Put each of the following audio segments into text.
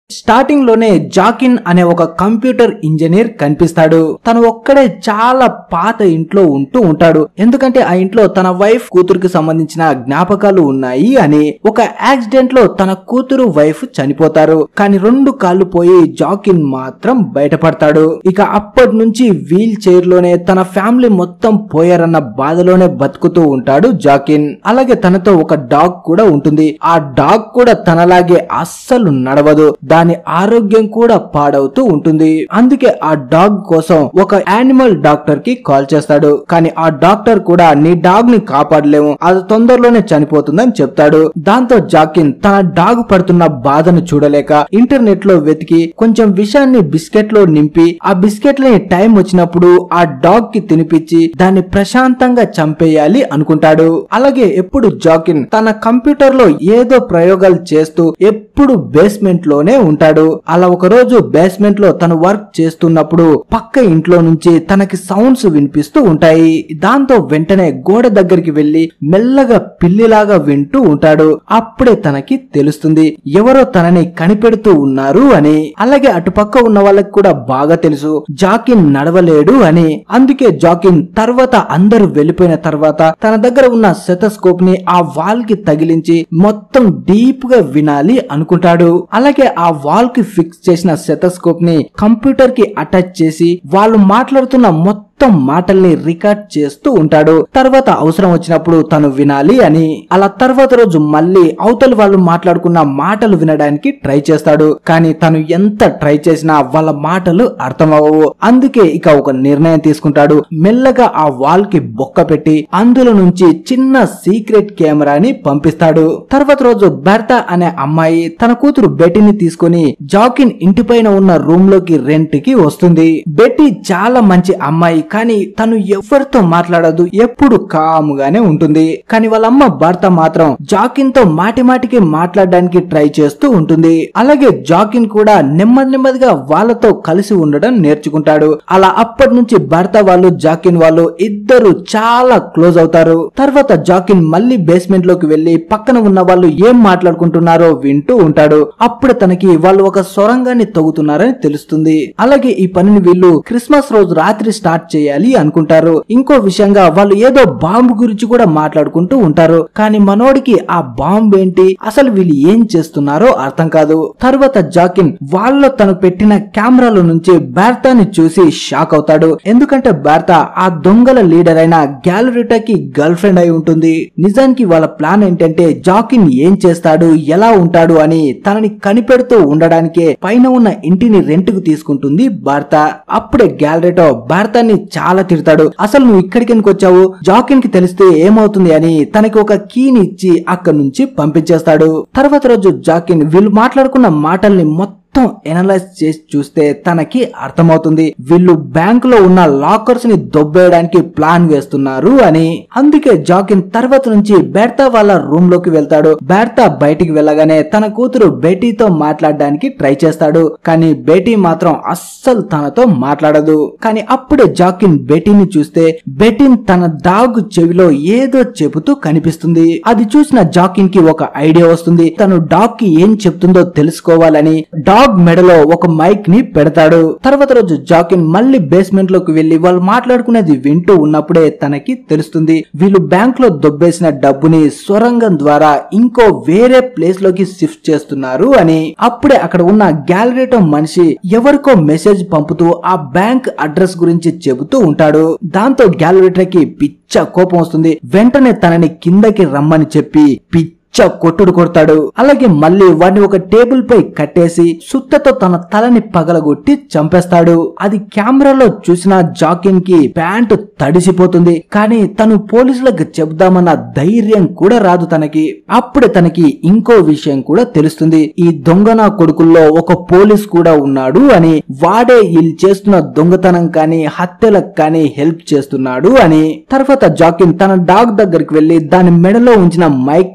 starting లోనే జాకిన్ అనే ఒక కంప్యూటర్ ఇంజనీర్ కనిపిస్తాడు తను ఒక్కడే చాలా పాత ఇంట్లో ఉంటూ ఉంటాడు ఎందుకంటే ఆ ఇంట్లో తన వైఫ్ కూతురుకి సంబంధించిన జ్ఞాపకాలు ఉన్నాయి అని ఒక యాక్సిడెంట్ లో తన కూతురు వైఫ్ చనిపోతారు కానీ రెండు కాళ్ళు పోయి జాకిన్ మాత్రం బయటపడతాడు ఇక అప్పటి నుంచి వీల్ చైర్ లోనే తన ఫ్యామిలీ మొత్తం పోయారన్న బాధలోనే బతుకుతూ ఉంటాడు జాకిన్ అలాగే తనతో ఒక డాగ్ కూడా ఉంటుంది ఆ డాగ్ కూడా తనలాగే అస్సలు నడవదు దాని ఆరోగ్యం కూడా పాడవుతూ ఉంటుంది అందుకే ఆ డాగ్ కోసం ఒక యానిమల్ డాక్టర్ కి కాల్ చేస్తాడు కానీ ఆ డాక్టర్ కూడా నీ డాగ్ ని కాపాడలేము అది తొందరలోనే చనిపోతుందని చెప్తాడు దాంతో జాకిన్ తన డాగ్ పడుతున్న బాధను చూడలేక ఇంటర్నెట్ లో వెతికి కొంచెం విషాన్ని బిస్కెట్ లో నింపి ఆ బిస్కెట్ ని టైం వచ్చినప్పుడు ఆ డాగ్ కి తినిపించి దాన్ని ప్రశాంతంగా చంపేయాలి అనుకుంటాడు అలాగే ఎప్పుడు జాకిన్ తన కంప్యూటర్ లో ఏదో ప్రయోగాలు చేస్తూ ఎప్పుడు బేస్మెంట్ లోనే ఉంటాడు అలా ఒక రోజు బేస్మెంట్ లో తను వర్క్ చేస్తున్నప్పుడు పక్క ఇంట్లో నుంచి తనకి సౌండ్స్ వినిపిస్తూ ఉంటాయి దాంతో వెంటనే గోడ దగ్గరికి వెళ్లి మెల్లగా పిల్లిలాగా వింటూ ఉంటాడు అప్పుడే తనకి తెలుస్తుంది ఎవరో తనని కనిపెడుతూ ఉన్నారు అని అలాగే అటుపక్క ఉన్న వాళ్ళకి కూడా బాగా తెలుసు జాకిన్ నడవలేడు అని అందుకే జాకిన్ తర్వాత అందరూ వెళ్ళిపోయిన తర్వాత తన దగ్గర ఉన్న సెటస్కోప్ ని ఆ వాల్ కి తగిలించి మొత్తం డీప్ గా వినాలి అనుకుంటాడు అలాగే ఆ వాల్ కి ఫిక్స్ చేసిన సెటస్కోప్ ని కంప్యూటర్ కి అటాచ్ చేసి వాళ్ళు మాట్లాడుతున్న మొత్తం మాటల్ని రికార్డ్ చేస్తూ ఉంటాడు తర్వాత అవసరం వచ్చినప్పుడు తను వినాలి అని అలా తర్వాత రోజు మళ్ళీ అవతల వాళ్ళు మాట్లాడుకున్న మాటలు వినడానికి ట్రై చేస్తాడు కానీ తను ఎంత ట్రై చేసినా వాళ్ళ మాటలు అర్థం అవ్వవు అందుకే ఇక ఒక నిర్ణయం తీసుకుంటాడు మెల్లగా ఆ వాల్ కి బొక్క పెట్టి అందులో నుంచి చిన్న సీక్రెట్ కెమెరాని పంపిస్తాడు తర్వాత రోజు బెర్తా అనే అమ్మాయి తన కూతురు బెట్టిని తీసుకుని జాకిన్ ఇంటి పైన ఉన్న రూమ్ లోకి రెంట్ కి వస్తుంది బెట్టి చాలా మంచి అమ్మాయి కానీ తను ఎవరితో మాట్లాడదు ఎప్పుడు కాముగానే ఉంటుంది కానీ వాళ్ళ అమ్మ భర్త మాత్రం జాకిన్ తో మాటి మాటికి మాట్లాడడానికి ట్రై చేస్తూ ఉంటుంది అలాగే జాకిన్ కూడా నెమ్మది నెమ్మదిగా వాళ్ళతో కలిసి ఉండడం నేర్చుకుంటాడు అలా అప్పటి నుంచి భర్త వాళ్ళు జాకిన్ వాళ్ళు ఇద్దరు చాలా క్లోజ్ అవుతారు తర్వాత జాకిన్ మళ్ళీ బేస్మెంట్ లోకి వెళ్లి పక్కన ఉన్న వాళ్ళు ఏం మాట్లాడుకుంటున్నారో వింటూ ఉంటాడు అప్పుడు తనకి వాళ్ళు ఒక సొరంగాన్ని తవ్వుతున్నారని తెలుస్తుంది అలాగే ఈ పనిని వీళ్ళు క్రిస్మస్ రోజు రాత్రి స్టార్ట్ చేయాలి అనుకుంటారు ఇంకో విషయంగా వాళ్ళు ఏదో బాంబు గురించి కూడా మాట్లాడుకుంటూ ఉంటారు కానీ మనోడికి ఆ బాంబు ఏంటి అసలు వీళ్ళు ఏం చేస్తున్నారో అర్థం కాదు తర్వాత జాకిన్ వాళ్ళలో తను పెట్టిన కెమెరాల నుంచి బెర్తాని చూసి షాక్ అవుతాడు ఎందుకంటే బెర్తా ఆ దొంగల లీడర్ అయిన గ్యాలరీటాకి గర్ల్ ఫ్రెండ్ అయి ఉంటుంది నిజానికి వాళ్ళ ప్లాన్ ఏంటంటే జాకిన్ ఏం చేస్తాడు ఎలా ఉంటాడు అని తనని కనిపెడుతూ ఉండడానికే పైన ఉన్న ఇంటిని రెంట్ కు తీసుకుంటుంది భారత అప్పుడే గ్యాలరీటో భారతాన్ని చాలా తిడతాడు అసలు నువ్వు ఇక్కడికి ఎందుకు వచ్చావు జాకిన్ కి తెలిస్తే ఏమవుతుంది అని తనకి ఒక కీని ఇచ్చి అక్కడి నుంచి పంపించేస్తాడు తర్వాత రోజు జాకిన్ వీళ్ళు మాట్లాడుకున్న మాటల్ని మొత్తం మొత్తం ఎనలైజ్ చేసి చూస్తే తనకి అర్థమవుతుంది వీళ్ళు బ్యాంక్ లో ఉన్న లాకర్స్ ని దొబ్బేయడానికి ప్లాన్ వేస్తున్నారు అని అందుకే జాకిన్ తర్వాత నుంచి బెర్తా వాళ్ళ రూమ్ లోకి వెళ్తాడు బెర్తా బయటికి వెళ్ళగానే తన కూతురు బేటీతో మాట్లాడడానికి ట్రై చేస్తాడు కానీ బేటీ మాత్రం అస్సలు తనతో మాట్లాడదు కానీ అప్పుడే జాకిన్ బేటీని చూస్తే బెటిన్ తన డాగ్ చెవిలో ఏదో చెబుతూ కనిపిస్తుంది అది చూసిన జాకిన్ కి ఒక ఐడియా వస్తుంది తను డాగ్ కి ఏం చెప్తుందో తెలుసుకోవాలని డాగ్ మెడలో ఒక మైక్ ని పెడతాడు తర్వాత రోజు జాకిన్ మళ్ళీ బేస్మెంట్ లోకి వెళ్లి వాళ్ళు మాట్లాడుకునేది వింటూ ఉన్నప్పుడే తనకి తెలుస్తుంది వీళ్ళు బ్యాంక్ లో దొబ్బేసిన డబ్బుని సొరంగం ద్వారా ఇంకో వేరే ప్లేస్ లోకి షిఫ్ట్ చేస్తున్నారు అని అప్పుడే అక్కడ ఉన్న గ్యాలరీటో మనిషి ఎవరికో మెసేజ్ పంపుతూ ఆ బ్యాంక్ అడ్రస్ గురించి చెబుతూ ఉంటాడు దాంతో గ్యాలరీటర్కి పిచ్చ కోపం వస్తుంది వెంటనే తనని కిందకి రమ్మని చెప్పి పిచ్చ కొట్టుడు కొడతాడు అలాగే మళ్ళీ వాడిని ఒక టేబుల్ పై కట్టేసి సుత్తతో తన తలని పగలగొట్టి చంపేస్తాడు అది కెమెరాలో చూసిన జాకిన్ కి ప్యాంటు తడిసిపోతుంది కానీ తను పోలీసులకు చెబుదామన్న ధైర్యం కూడా రాదు తనకి అప్పుడే తనకి ఇంకో విషయం కూడా తెలుస్తుంది ఈ దొంగన కొడుకుల్లో ఒక పోలీస్ కూడా ఉన్నాడు అని వాడే వీళ్ళు చేస్తున్న దొంగతనం కానీ హత్యలకు కానీ హెల్ప్ చేస్తున్నాడు అని తర్వాత జాకిన్ తన డాగ్ దగ్గరికి వెళ్లి దాని మెడలో ఉంచిన మైక్ తీసుకుంటాడు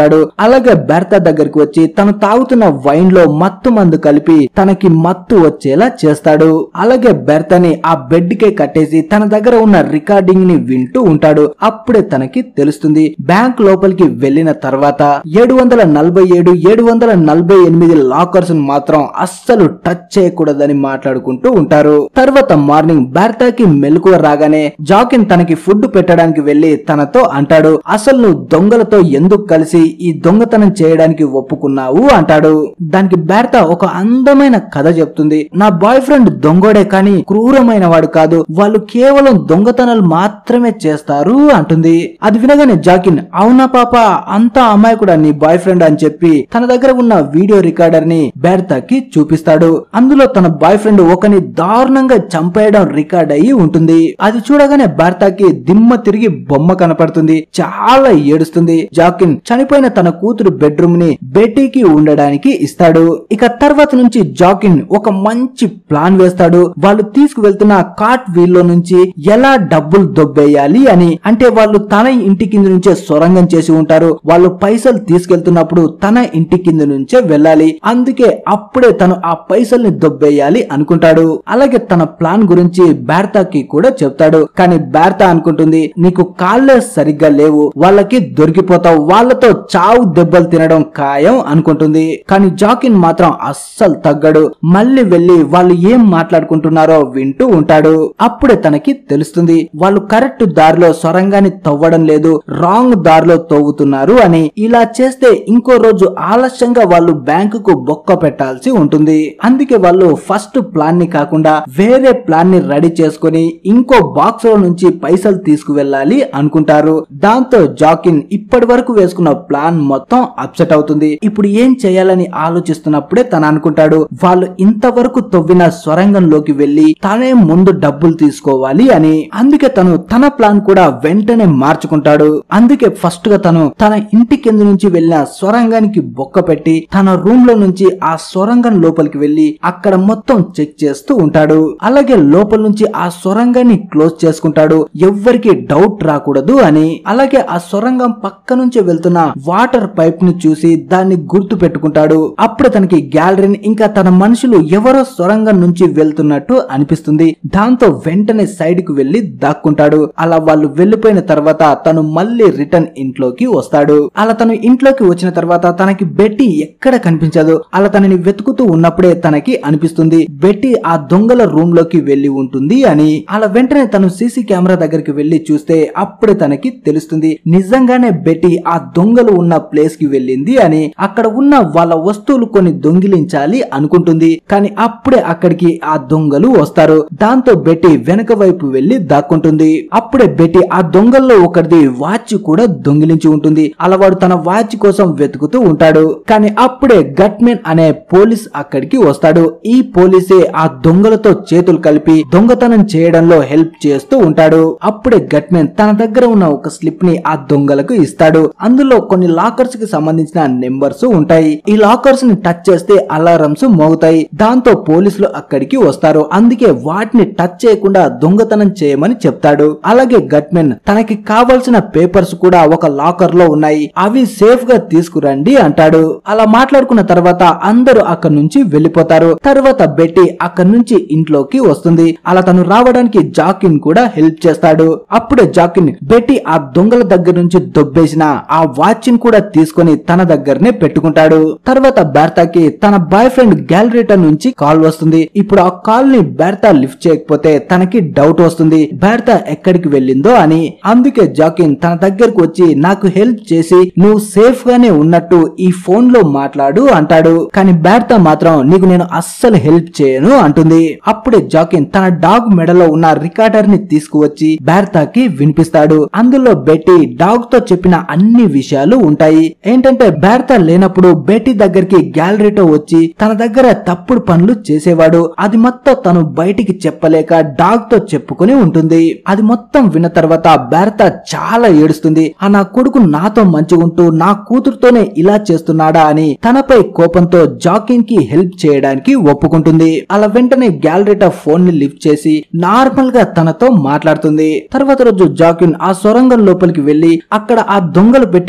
ఉంటాడు అలాగే బెర్తా దగ్గరికి వచ్చి తను తాగుతున్న వైన్ లో మత్తు మందు కలిపి తనకి మత్తు వచ్చేలా చేస్తాడు అలాగే బెర్తని ఆ బెడ్ కే కట్టేసి తన దగ్గర ఉన్న రికార్డింగ్ ని వింటూ ఉంటాడు అప్పుడే తనకి తెలుస్తుంది బ్యాంక్ లోపలికి వెళ్లిన తర్వాత ఏడు వందల నలభై ఏడు ఏడు వందల నలభై ఎనిమిది లాకర్స్ మాత్రం అస్సలు టచ్ చేయకూడదని మాట్లాడుకుంటూ ఉంటారు తర్వాత మార్నింగ్ బెర్తాకి మెలకువ రాగానే జాకిన్ తనకి ఫుడ్ పెట్టడానికి వెళ్లి తనతో అంటాడు అసలు నువ్వు దొంగలతో ఎందుకు కలిసి ఈ దొంగతనం చేయడానికి ఒప్పుకున్నావు అంటాడు దానికి బెర్తా ఒక అందమైన కథ చెప్తుంది నా బాయ్ ఫ్రెండ్ దొంగోడే కానీ క్రూరమైన వాడు కాదు వాళ్ళు కేవలం దొంగతనాలు మాత్రమే చేస్తారు అంటుంది అది వినగానే జాకిన్ అవునా పాప అంతా అమ్మాయి కూడా నీ బాయ్ ఫ్రెండ్ అని చెప్పి తన దగ్గర ఉన్న వీడియో రికార్డర్ ని బెర్తాకి చూపిస్తాడు అందులో తన బాయ్ ఫ్రెండ్ ఒకని దారుణంగా చంపేయడం రికార్డ్ అయ్యి ఉంటుంది అది చూడగానే బెర్తాకి దిమ్మ తిరిగి బొమ్మ కనపడుతుంది చాలా ఏడుస్తుంది జాకిన్ చనిపోయిన తన కూతురు బెడ్రూమ్ ని బెట్టీకి ఉండడానికి ఇస్తాడు ఇక తర్వాత నుంచి జాకిన్ ఒక మంచి ప్లాన్ వేస్తాడు వాళ్ళు తీసుకువెళ్తున్న కాట్ వీల్లో నుంచి ఎలా డబ్బులు దొబ్బేయాలి అని అంటే వాళ్ళు తన ఇంటి కింద నుంచే సొరంగం చేసి ఉంటారు వాళ్ళు పైసలు తీసుకెళ్తున్నప్పుడు తన ఇంటి కింద నుంచే వెళ్ళాలి అందుకే అప్పుడే తను ఆ పైసల్ని దొబ్బేయాలి అనుకుంటాడు అలాగే తన ప్లాన్ గురించి బేర్తాకి కూడా చెప్తాడు కానీ బేర్తా అనుకుంటుంది నీకు కాళ్ళే సరిగ్గా లేవు వాళ్ళకి దొరికిపోతావు వాళ్ళతో చావు దెబ్బలు తినడం ఖాయం అనుకుంటుంది కానీ జాకిన్ మాత్రం అస్సలు తగ్గడు మళ్ళీ వెళ్లి వాళ్ళు ఏం మాట్లాడుకుంటున్నారో వింటూ ఉంటాడు అప్పుడే తనకి తెలుస్తుంది వాళ్ళు కరెక్ట్ దారిలో సొరంగాన్ని తవ్వడం లేదు రాంగ్ దారిలో తవ్వుతున్నారు అని ఇలా చేస్తే ఇంకో రోజు ఆలస్యంగా వాళ్ళు బ్యాంకుకు బొక్క పెట్టాల్సి ఉంటుంది అందుకే వాళ్ళు ఫస్ట్ ప్లాన్ ని కాకుండా వేరే ప్లాన్ ని రెడీ చేసుకుని ఇంకో బాక్స్ లో నుంచి పైసలు తీసుకువెళ్ళాలి అనుకుంటారు దాంతో జాకిన్ ఇప్పటి వరకు వేసుకున్న ప్లాన్ మొత్తం అప్సెట్ అవుతుంది ఇప్పుడు ఏం చేయాలని ఆలోచిస్తున్నప్పుడే తను అనుకుంటాడు వాళ్ళు ఇంతవరకు తవ్విన సొరంగంలోకి వెళ్లి తనే ముందు డబ్బులు తీసుకోవాలి అని అందుకే తను తన ప్లాన్ కూడా వెంటనే మార్చుకుంటాడు అందుకే ఫస్ట్ గా తను తన ఇంటి కింద నుంచి వెళ్లిన సొరంగానికి బొక్క పెట్టి తన రూమ్ లో నుంచి ఆ సొరంగం లోపలికి వెళ్లి అక్కడ మొత్తం చెక్ చేస్తూ ఉంటాడు అలాగే లోపల నుంచి ఆ సొరంగాన్ని క్లోజ్ చేసుకుంటాడు ఎవ్వరికి డౌట్ రాకూడదు అని అలాగే ఆ సొరంగం పక్క నుంచి వెళ్తున్న వాటర్ పైప్ ని చూసి దాన్ని గుర్తు పెట్టుకుంటాడు అప్పుడు తనకి గ్యాలరీని ఇంకా తన మనుషులు ఎవరో సొరంగం నుంచి వెళ్తున్నట్టు అనిపిస్తుంది దాంతో వెంటనే సైడ్ కు వెళ్లి దాక్కుంటాడు అలా వాళ్ళు వెళ్లిపోయిన తర్వాత తను మళ్ళీ రిటర్న్ ఇంట్లోకి వస్తాడు అలా తను ఇంట్లోకి వచ్చిన తర్వాత తనకి బెట్టి ఎక్కడ కనిపించదు అలా తనని వెతుకుతూ ఉన్నప్పుడే తనకి అనిపిస్తుంది బెట్టి ఆ దొంగల రూమ్ లోకి వెళ్లి ఉంటుంది అని అలా వెంటనే తను సీసీ కెమెరా దగ్గరికి వెళ్లి చూస్తే అప్పుడే తనకి తెలుస్తుంది నిజంగానే బెట్టి ఆ దొంగలు ఉన్న ప్లేస్ కి వెళ్ళింది అని అక్కడ ఉన్న వాళ్ళ వస్తువులు కొన్ని దొంగిలించాలి అనుకుంటుంది కానీ అప్పుడే అక్కడికి ఆ దొంగలు వస్తారు దాంతో బెట్టి వెనక వైపు వెళ్లి దాక్కుంటుంది అప్పుడే బెట్టి ఆ దొంగల్లో ఒకరిది వాచ్ కూడా దొంగిలించి ఉంటుంది అలా వాడు తన వాచ్ కోసం వెతుకుతూ ఉంటాడు కానీ అప్పుడే గట్మెన్ అనే పోలీస్ అక్కడికి వస్తాడు ఈ పోలీసే ఆ దొంగలతో చేతులు కలిపి దొంగతనం చేయడంలో హెల్ప్ చేస్తూ ఉంటాడు అప్పుడే గట్మెన్ తన దగ్గర ఉన్న ఒక స్లిప్ ని ఆ దొంగలకు ఇస్తాడు అందులో కొన్ని లాకర్స్ కి సంబంధించిన నెంబర్స్ ఉంటాయి ఈ లాకర్స్ ని టచ్ చేస్తే అలారమ్స్ మోగుతాయి దాంతో పోలీసులు అక్కడికి వస్తారు అందుకే వాటిని టచ్ చేయకుండా దొంగతనం చేయమని చెప్తాడు అలాగే గట్మెన్ తనకి కావాల్సిన పేపర్స్ కూడా ఒక లాకర్ లో ఉన్నాయి అవి సేఫ్ గా తీసుకురండి అంటాడు అలా మాట్లాడుకున్న తర్వాత అందరూ అక్కడి నుంచి వెళ్లిపోతారు తర్వాత బెట్టి అక్కడి నుంచి ఇంట్లోకి వస్తుంది అలా తను రావడానికి జాకిన్ కూడా హెల్ప్ చేస్తాడు అప్పుడే జాకిన్ బెట్టి ఆ దొంగల దగ్గర నుంచి దొబ్బేసిన ఆ వాచ్ ని కూడా తీసుకొని తన దగ్గరనే పెట్టుకుంటాడు తర్వాత బెర్తాకి తన బాయ్ ఫ్రెండ్ గ్యాలరీటా నుంచి కాల్ వస్తుంది ఇప్పుడు ఆ కాల్ ని బెర్తా లిఫ్ట్ చేయకపోతే తనకి డౌట్ వస్తుంది బెర్తా ఎక్కడికి వెళ్ళిందో అని అందుకే జాకిన్ తన దగ్గరకు వచ్చి నాకు హెల్ప్ చేసి నువ్వు సేఫ్ గానే ఉన్నట్టు ఈ ఫోన్ లో మాట్లాడు అంటాడు కానీ బెర్తా మాత్రం నీకు నేను అస్సలు హెల్ప్ చేయను అంటుంది అప్పుడే జాకిన్ తన డాగ్ మెడలో ఉన్న రికార్డర్ ని తీసుకువచ్చి బెర్తాకి వినిపిస్తాడు అందులో బెట్టి డాగ్ తో చెప్పిన అన్ని విషయాలు ఉంటాయి ఏంటంటే బెర్తా లేనప్పుడు బెట్టి దగ్గరికి గ్యాలరీతో వచ్చి తన దగ్గర తప్పుడు పనులు చేసేవాడు అది మొత్తం తను బయటికి చెప్పలేక డాగ్ తో చెప్పుకుని ఉంటుంది అది మొత్తం విన్న తర్వాత బెర్తా చాలా ఏడుస్తుంది ఆ నా కొడుకు నాతో మంచిగుంటూ నా కూతురుతోనే ఇలా చేస్తున్నాడా అని తనపై కోపంతో జాకిన్ కి హెల్ప్ చేయడానికి ఒప్పుకుంటుంది అలా వెంటనే గ్యాలరీటా ఫోన్ ని లిఫ్ట్ చేసి నార్మల్ గా తనతో మాట్లాడుతుంది తర్వాత రోజు జాకిన్ ఆ సొరంగం లోపలికి వెళ్లి అక్కడ ఆ దొంగలు పెట్టిన బాక్స్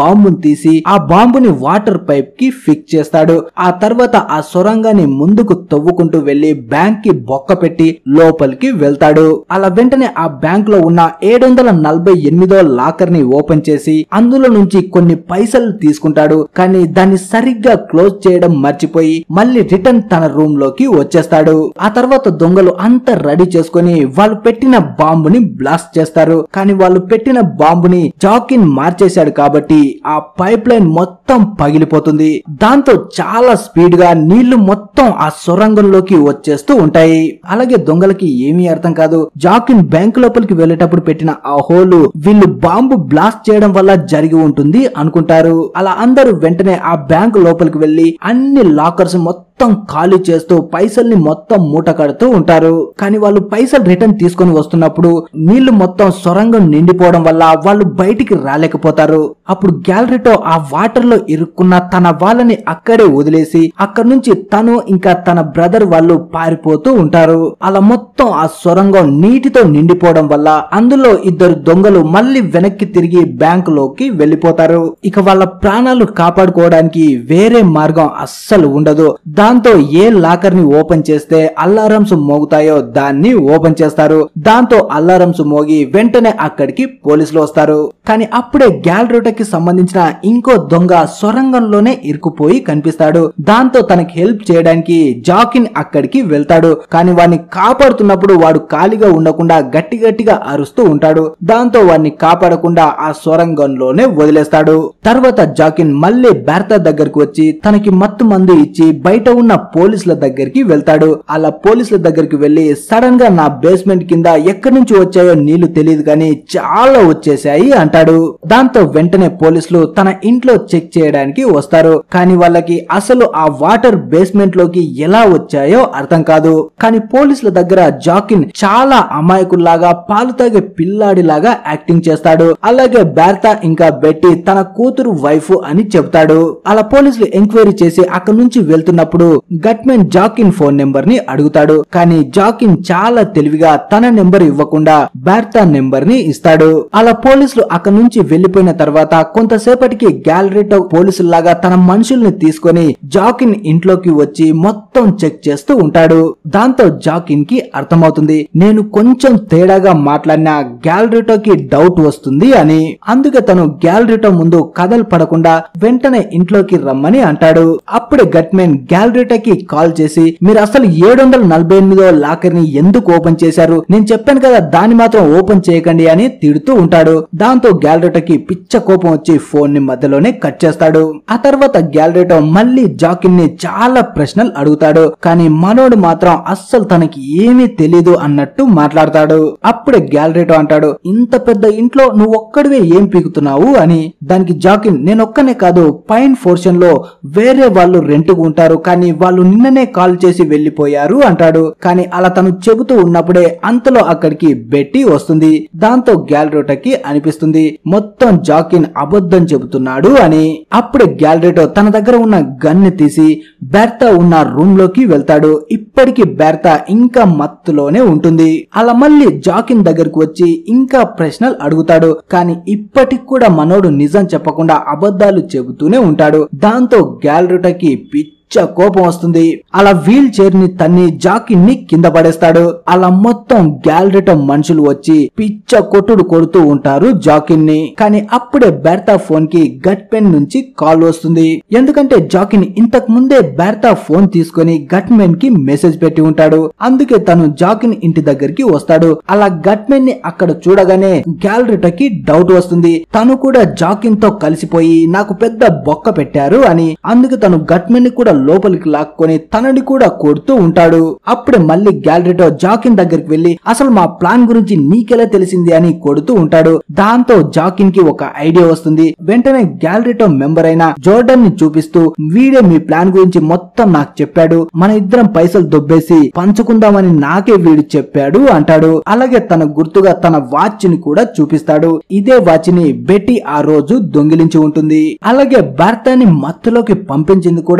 బాంబుని తీసి ఆ బాంబుని వాటర్ పైప్ కి ఫిక్స్ చేస్తాడు ఆ తర్వాత ఆ సొరంగాన్ని ముందుకు తవ్వుకుంటూ వెళ్లి బ్యాంక్ కి బొక్క పెట్టి లోపలికి వెళ్తాడు అలా వెంటనే ఆ బ్యాంక్ లో ఉన్న ఏడు వందల నలభై ఎనిమిదో లాకర్ ని ఓపెన్ చేసి అందులో నుంచి కొన్ని పైసలు తీసుకుంటాడు కానీ దాన్ని సరిగ్గా క్లోజ్ చేయడం మర్చిపోయి మళ్ళీ రిటర్న్ తన రూమ్ లోకి వచ్చేస్తాడు ఆ తర్వాత దొంగలు అంతా రెడీ చేసుకుని వాళ్ళు పెట్టిన బాంబుని బ్లాస్ట్ చేస్తారు కానీ వాళ్ళు పెట్టిన బాంబుని జాకిన్ మార్చేశాడు కాబట్టి ఆ పైప్ లైన్ మొత్తం పగిలిపోతుంది దాంతో చాలా స్పీడ్ గా నీళ్లు మొత్తం ఆ సొరంగంలోకి వచ్చేస్తూ ఉంటాయి అలాగే దొంగలకి ఏమీ అర్థం కాదు జాకిన్ బ్యాంక్ లోపలికి వెళ్ళేటప్పుడు పెట్టిన ఆ హోలు వీళ్ళు బాంబు బ్లాస్ట్ చేయడం వల్ల జరిగి ఉంటుంది అనుకుంటారు అలా అందరూ వెంటనే ఆ బ్యాంక్ లోపలికి వెళ్లి అన్ని లాకర్స్ మొత్తం ఖాళీ చేస్తూ పైసల్ని మొత్తం మూట కడుతూ ఉంటారు కానీ వాళ్ళు పైసలు రిటర్న్ తీసుకొని వస్తున్నప్పుడు నీళ్లు మొత్తం సొరంగం నిండిపోవడం వల్ల వాళ్ళు బయటికి రాలేకపోతారు అప్పుడు గ్యాలరీతో ఆ వాటర్ లో ఇరుక్కున్న తన వాళ్ళని అక్కడే వదిలేసి అక్కడ నుంచి తను ఇంకా తన బ్రదర్ వాళ్ళు పారిపోతూ ఉంటారు అలా మొత్తం ఆ సొరంగం నీటితో నిండిపోవడం వల్ల అందులో ఇద్దరు దొంగలు మళ్ళీ వెనక్కి తిరిగి బ్యాంక్ లోకి వెళ్లిపోతారు ఇక వాళ్ళ ప్రాణాలు కాపాడుకోవడానికి వేరే మార్గం అస్సలు ఉండదు దాంతో ఏ లాకర్ ని ఓపెన్ చేస్తే అల్లారమ్స్ మోగుతాయో దాన్ని ఓపెన్ చేస్తారు దాంతో అల్లారమ్స్ మోగి వెంటనే అక్కడికి పోలీసులు వస్తారు కానీ అప్పుడే గ్యాలరీటకి సంబంధించిన ఇంకో దొంగ సొరంగంలోనే ఇరుకుపోయి కనిపిస్తాడు దాంతో తనకి హెల్ప్ చేయడానికి జాకిన్ అక్కడికి వెళ్తాడు కానీ వాడిని కాపాడుతున్నప్పుడు వాడు ఖాళీగా ఉండకుండా గట్టి గట్టిగా అరుస్తూ ఉంటాడు దాంతో వాడిని కాపాడకుండా ఆ సొరంగంలోనే వదిలేస్తాడు తర్వాత జాకిన్ మళ్ళీ బెర్తా దగ్గరకు వచ్చి తనకి మత్తు మందు ఇచ్చి బయట ఉన్న పోలీసుల దగ్గరికి వెళ్తాడు అలా పోలీసుల దగ్గరికి వెళ్లి సడన్ గా నా బేస్మెంట్ కింద ఎక్కడి నుంచి వచ్చాయో నీళ్లు తెలియదు కానీ చాలా వచ్చేసాయి అంటాడు దాంతో వెంటనే పోలీసులు తన ఇంట్లో చెక్ చేయడానికి వస్తారు కానీ వాళ్ళకి అసలు ఆ వాటర్ బేస్మెంట్ లోకి ఎలా వచ్చాయో అర్థం కాదు కానీ పోలీసుల దగ్గర జాకిన్ చాలా అమాయకుల్లాగా పాలు తాగే పిల్లాడిలాగా యాక్టింగ్ చేస్తాడు అలాగే బెర్తా ఇంకా బెట్టి తన కూతురు వైఫ్ అని చెప్తాడు అలా పోలీసులు ఎంక్వైరీ చేసి అక్కడ నుంచి వెళ్తున్నప్పుడు గట్మెన్ జాకిన్ ఫోన్ నెంబర్ ని అడుగుతాడు కానీ జాకిన్ చాలా తెలివిగా తన నెంబర్ ఇవ్వకుండా బెర్తా నెంబర్ ని ఇస్తాడు అలా పోలీసులు అక్కడ నుంచి వెళ్లిపోయిన తర్వాత కొంతసేపటికి గ్యాలరీతో పోలీసుల్లాగా తన మనుషుల్ని తీసుకొని జాకిన్ ఇంట్లోకి వచ్చి మొత్తం చెక్ చేస్తూ ఉంటాడు దాంతో జాకిన్ కి అర్థమవుతుంది నేను కొంచెం తేడాగా మాట్లాడిన గ్యాలరీటోకి డౌట్ వస్తుంది అని అందుకే తను గ్యాలరీటో ముందు కథలు పడకుండా వెంటనే ఇంట్లోకి రమ్మని అంటాడు అప్పుడే గట్మెన్ గ్యాలరీటోకి కాల్ చేసి మీరు అసలు ఏడు వందల నలభై ఎనిమిదో లాకర్ ని ఎందుకు ఓపెన్ చేశారు నేను చెప్పాను కదా దాన్ని మాత్రం ఓపెన్ చేయకండి అని తిడుతూ ఉంటాడు దాంతో గ్యాలరీటోకి పిచ్చ కోపం వచ్చి ఫోన్ ని మధ్యలోనే కట్ చేస్తాడు ఆ తర్వాత గ్యాలరీటో మళ్ళీ జాకిన్ ని చాలా ప్రశ్నలు అడుగుతాడు కానీ మనోడు మాత్రం అస్సలు తనకి ఏమీ తెలీదు అన్నట్టు మాట్లాడతాడు అప్పుడే గ్యాలరీటో అంటాడు ఇంత పెద్ద ఇంట్లో నువ్వు ఒక్కడివే ఏం పీకుతున్నావు అని దానికి జాకిన్ నేను ఒక్కనే కాదు పైన్ పోర్షన్ లో వేరే వాళ్ళు రెంట్కు ఉంటారు కానీ వాళ్ళు నిన్ననే కాల్ చేసి వెళ్లిపోయారు అంటాడు కానీ అలా తను చెబుతూ ఉన్నప్పుడే అంతలో అక్కడికి బెట్టి వస్తుంది దాంతో గ్యాలరీటోకి అనిపిస్తుంది మొత్తం జాకిన్ అబద్ధం చెబుతున్నాడు అని అప్పుడే గ్యాలరీటో తన దగ్గర ఉన్న గన్ని తీసి బెర్తా ఉన్న రూమ్ లోకి వెళ్తాడు ఇప్పటికి బెర్తా ఇంకా మత్తులోనే ఉంటుంది అలా మళ్ళీ జాకిన్ దగ్గరకు వచ్చి ఇంకా ప్రశ్నలు అడుగుతాడు కానీ ఇప్పటికి కూడా మనోడు నిజం చెప్పకుండా అబద్ధాలు చెబుతూనే ఉంటాడు దాంతో గ్యాలరీటోకి పిచ్చి పిచ్చ కోపం వస్తుంది అలా వీల్ చైర్ ని తన్ని జాకిన్ ని కింద పడేస్తాడు అలా మొత్తం గ్యాలరీతో మనుషులు వచ్చి పిచ్చ కొట్టుడు కొడుతూ ఉంటారు జాకిన్ ని కానీ అప్పుడే బెర్తా ఫోన్ కి గట్ పెన్ నుంచి కాల్ వస్తుంది ఎందుకంటే జాకిన్ ఇంతకు ముందే బెర్తా ఫోన్ తీసుకొని గట్ మెన్ కి మెసేజ్ పెట్టి ఉంటాడు అందుకే తను జాకిన్ ఇంటి దగ్గరికి వస్తాడు అలా గట్ మెన్ ని అక్కడ చూడగానే గ్యాలరీటోకి డౌట్ వస్తుంది తను కూడా జాకిన్ తో కలిసిపోయి నాకు పెద్ద బొక్క పెట్టారు అని అందుకే తను గట్మెన్ ని కూడా లోపలికి లాక్కొని తనని కూడా కొడుతూ ఉంటాడు అప్పుడే మళ్ళీ గ్యాలరీతో జాకిన్ దగ్గరికి వెళ్లి అసలు మా ప్లాన్ గురించి నీకెలా తెలిసింది అని కొడుతూ ఉంటాడు దాంతో జాకిన్ కి ఒక ఐడియా వస్తుంది వెంటనే గ్యాలరీతో మెంబర్ అయిన జోర్డన్ ని చూపిస్తూ వీడే మీ ప్లాన్ గురించి మొత్తం నాకు చెప్పాడు మన ఇద్దరం పైసలు దొబ్బేసి పంచుకుందామని నాకే వీడు చెప్పాడు అంటాడు అలాగే తన గుర్తుగా తన వాచ్ ని కూడా చూపిస్తాడు ఇదే వాచ్ ని బెట్టి ఆ రోజు దొంగిలించి ఉంటుంది అలాగే భర్తని మత్తులోకి పంపించింది కూడా జో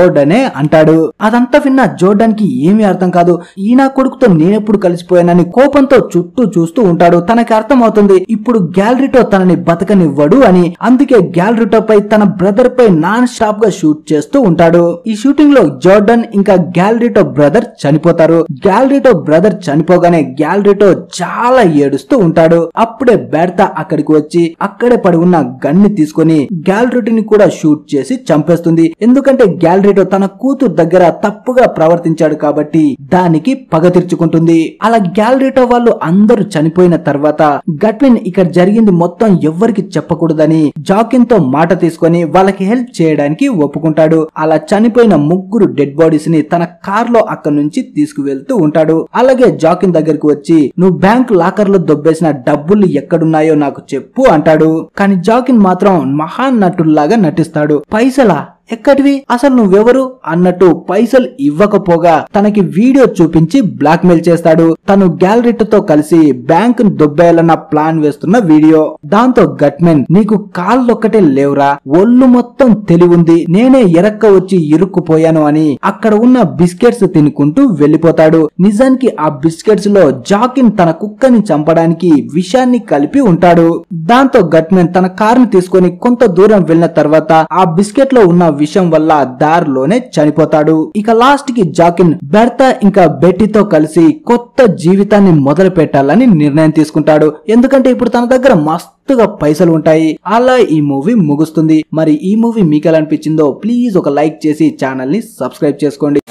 జోర్డనే అంటాడు అదంతా విన్న జోర్డన్ కి ఏమీ అర్థం కాదు ఈయన కొడుకుతో నేనెప్పుడు కలిసిపోయానని కోపంతో చుట్టూ చూస్తూ ఉంటాడు తనకి అర్థం అవుతుంది ఇప్పుడు గ్యాలరీటో తనని బతకనివ్వడు అని అందుకే గ్యాలరీటో పై తన బ్రదర్ పై నాన్ స్టాప్ గా షూట్ చేస్తూ ఉంటాడు ఈ షూటింగ్ లో జోర్డన్ ఇంకా గ్యాలరీటో బ్రదర్ చనిపోతారు గ్యాలరీటో బ్రదర్ చనిపోగానే గ్యాలరీటో చాలా ఏడుస్తూ ఉంటాడు అప్పుడే బెర్తా అక్కడికి వచ్చి అక్కడే పడి ఉన్న గన్ని తీసుకొని గ్యాలరీటోని కూడా షూట్ చేసి చంపేస్తుంది ఎందుకంటే గ్యాలరీటో తన కూతురు దగ్గర తప్పుగా ప్రవర్తించాడు కాబట్టి దానికి పగ తీర్చుకుంటుంది అలా గ్యాలరీటో వాళ్ళు అందరూ చనిపోయిన తర్వాత గట్విన్ ఇక్కడ జరిగింది మొత్తం ఎవ్వరికి చెప్పకూడదని జాకిన్ తో మాట తీసుకొని వాళ్ళకి హెల్ప్ చేయడానికి ఒప్పుకుంటాడు అలా చనిపోయిన ముగ్గురు డెడ్ బాడీస్ ని తన కార్ లో అక్కడి నుంచి తీసుకువెళ్తూ ఉంటాడు అలాగే జాకిన్ దగ్గరికి వచ్చి నువ్వు బ్యాంక్ లాకర్ లో దొబ్బేసిన డబ్బులు ఎక్కడున్నాయో నాకు చెప్పు అంటాడు కానీ జాకిన్ మాత్రం మహాన్ నటుల్లాగా నటిస్తాడు పైసలా ఎక్కడివి అసలు నువ్వెవరు అన్నట్టు పైసలు ఇవ్వకపోగా తనకి వీడియో చూపించి బ్లాక్ మెయిల్ చేస్తాడు తను గ్యాలరీతో కలిసి బ్యాంక్ దొబ్బేయాలన్న ప్లాన్ వేస్తున్న వీడియో దాంతో గట్మెన్ నీకు కాళ్ళొక్కటే లేవురా ఒళ్ళు మొత్తం తెలివుంది నేనే ఎరక్క వచ్చి ఇరుక్కుపోయాను అని అక్కడ ఉన్న బిస్కెట్స్ తినుకుంటూ వెళ్లిపోతాడు నిజానికి ఆ బిస్కెట్స్ లో జాకిన్ తన కుక్కని చంపడానికి విషాన్ని కలిపి ఉంటాడు దాంతో గట్మెన్ తన కారుని తీసుకొని కొంత దూరం వెళ్ళిన తర్వాత ఆ బిస్కెట్ లో ఉన్న విషం వల్ల దారిలోనే చనిపోతాడు ఇక లాస్ట్ కి జాకిన్ బెర్తా ఇంకా బెట్టితో కలిసి కొత్త జీవితాన్ని మొదలు పెట్టాలని నిర్ణయం తీసుకుంటాడు ఎందుకంటే ఇప్పుడు తన దగ్గర మస్తుగా పైసలు ఉంటాయి అలా ఈ మూవీ ముగుస్తుంది మరి ఈ మూవీ మీకు ఎలా అనిపించిందో ప్లీజ్ ఒక లైక్ చేసి ఛానల్ ని సబ్స్క్రైబ్ చేసుకోండి